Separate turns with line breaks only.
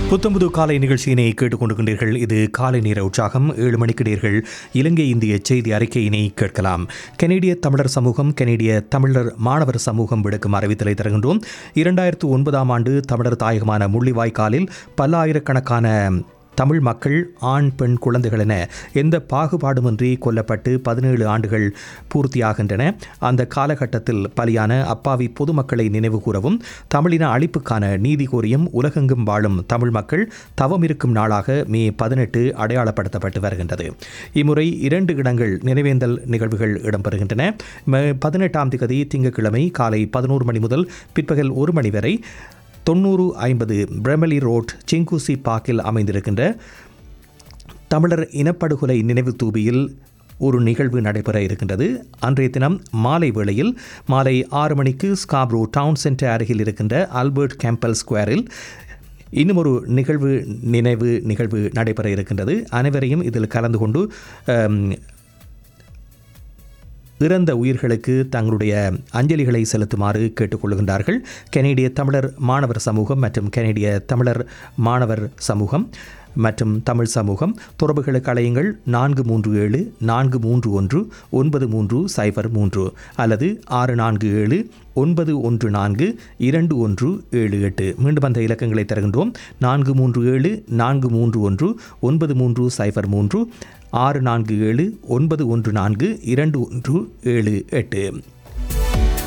புத்தம்புது காலை நிகழ்ச்சியினை கேட்டுக்கொண்டிருக்கின்றீர்கள் இது காலை நேர உற்சாகம் ஏழு மணிக்கிடீர்கள் இலங்கை இந்திய செய்தி அறிக்கையினை கேட்கலாம் கனேடிய தமிழர் சமூகம் கனேடிய தமிழர் மாணவர் சமூகம் விடுக்கும் அறிவித்தலை தருகின்றோம் இரண்டாயிரத்து ஒன்பதாம் ஆண்டு தமிழர் தாயகமான முள்ளிவாய்க்காலில் பல்லாயிரக்கணக்கான தமிழ் மக்கள் ஆண் பெண் குழந்தைகள் என எந்த பாகுபாடுமின்றி கொல்லப்பட்டு பதினேழு ஆண்டுகள் பூர்த்தியாகின்றன அந்த காலகட்டத்தில் பலியான அப்பாவி பொதுமக்களை நினைவு கூறவும் தமிழின அழிப்புக்கான நீதி கோரியும் உலகெங்கும் வாழும் தமிழ் மக்கள் தவம் இருக்கும் நாளாக மே பதினெட்டு அடையாளப்படுத்தப்பட்டு வருகின்றது இம்முறை இரண்டு இடங்கள் நினைவேந்தல் நிகழ்வுகள் இடம்பெறுகின்றன மே பதினெட்டாம் திகதி திங்கட்கிழமை காலை பதினோரு மணி முதல் பிற்பகல் ஒரு மணி வரை தொண்ணூறு ஐம்பது பிரமலி ரோட் சிங்குசி பார்க்கில் அமைந்திருக்கின்ற தமிழர் இனப்படுகொலை நினைவு தூபியில் ஒரு நிகழ்வு நடைபெற இருக்கின்றது அன்றைய தினம் மாலை வேளையில் மாலை ஆறு மணிக்கு ஸ்காப்ரோ டவுன் சென்டர் அருகில் இருக்கின்ற ஆல்பர்ட் கேம்பல் ஸ்கொயரில் இன்னும் ஒரு நிகழ்வு நினைவு நிகழ்வு நடைபெற இருக்கின்றது அனைவரையும் இதில் கலந்து கொண்டு அம், இறந்த உயிர்களுக்கு தங்களுடைய அஞ்சலிகளை செலுத்துமாறு கேட்டுக்கொள்கின்றார்கள் கனேடிய தமிழர் மாணவர் சமூகம் மற்றும் கனேடிய தமிழர் மாணவர் சமூகம் மற்றும் தமிழ் சமூகம் தொடர்புகளுக்கு அலையுங்கள் நான்கு மூன்று ஏழு நான்கு மூன்று ஒன்று ஒன்பது மூன்று சைபர் மூன்று அல்லது ஆறு நான்கு ஏழு ஒன்பது ஒன்று நான்கு இரண்டு ஒன்று ஏழு எட்டு மீண்டும் அந்த இலக்கங்களை தருகின்றோம் நான்கு மூன்று ஏழு நான்கு மூன்று ஒன்று ஒன்பது மூன்று சைபர் மூன்று ஆறு நான்கு ஏழு ஒன்பது ஒன்று நான்கு இரண்டு ஒன்று ஏழு எட்டு